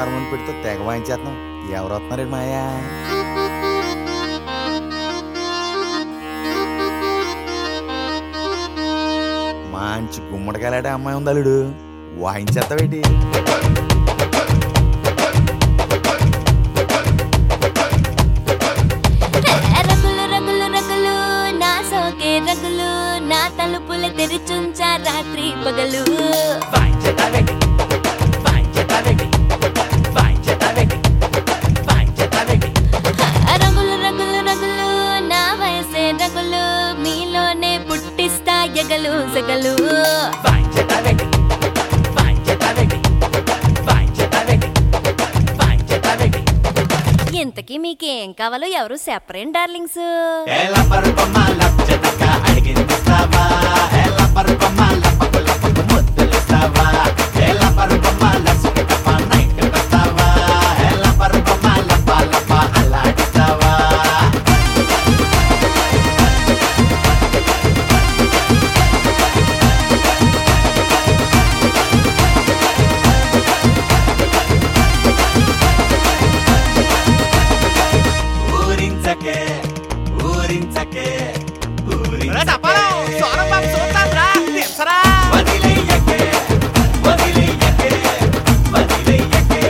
hormone పెడితే తెగ వాయించేస్తున్నాం ఎవరు వస్తున్నారండి మాయా మంచి గుమ్మడికాయలాడే అమ్మాయి ఉంది అల్లుడు వాయించేస్తావేటి రగులు రగులు రగులు నా సోకే రగులు నా తలుపుల తెరిచుంచా రాత్రి పగలు రగులు రగులు రగులు నా వయసే రగులు మీలోనే పుట్టిస్తా ఎగలు సగలు ఇంతకీ మీకేం కావాలో ఎవరు సెపరేట్ డార్లింగ్స్ ఊరించకే ఊరించకే వదిలేయకే వదిలేయకే వదిలేయకే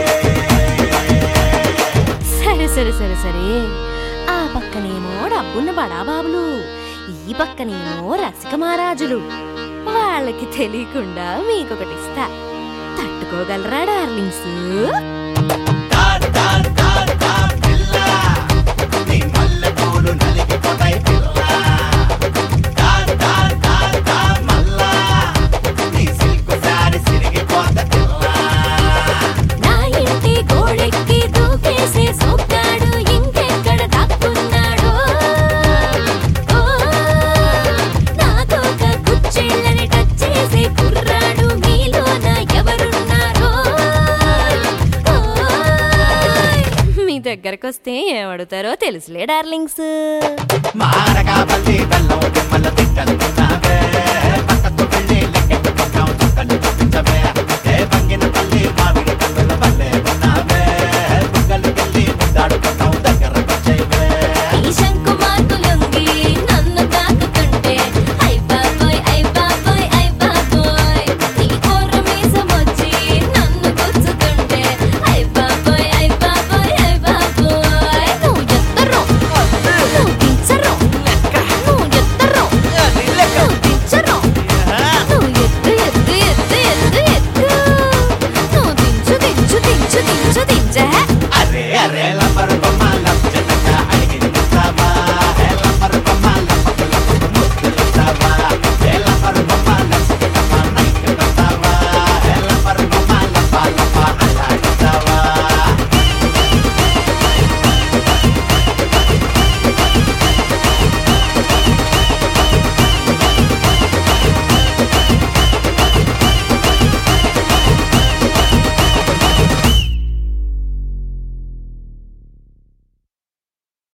సరే సరే సరే సరే ఆ పక్కనేమో డబ్బున్న బడాబాబులు ఈ పక్కనేమో రసిక మహారాజులు వాళ్ళకి తెలియకుండా మీకొకటి ఇస్తా తట్టుకోగలరా డార్లింగ్స్ దా దా దా దా పిల్ల నీ మల్లెపూలు నలిగిపోతాయి పిల్ల దా దా దా దా మల్లా నీ సిల్క్ సారీ సిరిగిపోత పిల్ల నా ఇంటి గోడెక్కి దూకేసే సోక్కాడు ఇంకెక్కడ దాక్కున్నాడో ఓ, నాకొక కుచ్చెళ్ళని టచ్ చేసే కుర్రాడు మీలోన ఎవరున్నారో ఓయ్, మీ దగ్గరకు వస్తే ఏమడుగుతారో తెలుసులే డార్లింగ్స్ మారగా పల్లి బెల్లం మిమ్మల్ని తిట్టనుకున్నావే పక్కకు వెళ్ళి లెక్కెట్టుకుంటాం చుక్కలు చూపించవే ఏ పంగిన పల్లి మామిడి కన్నుల పల్లె ఉన్నావే బుగ్గలు వెళ్ళి ముద్దాడుకుంటాం దగ్గరకు వచ్చేవే ఈ శంకు మార్కులొంగి నన్ను తాకుతుంటే ఐ బాబోయ్ ఐ బాబోయ్ ఐ బాబోయ్ నీ కోర మీసమొచ్చి నన్ను గుచ్చుతుంటే ఐ బాబోయ్ ఐ బాబోయ్ ఐ బాబోయ్ నువ్వు ఎత్తరో నువ్వు దించరో నువ్వు ఎత్తరో నువ్వు దించరో నువ్వు ఎత్తు ఎత్తు ఎత్తు ఎత్తు ఎత్తు నువ్వు దించు దించు దించు దించు దించే అరే అరే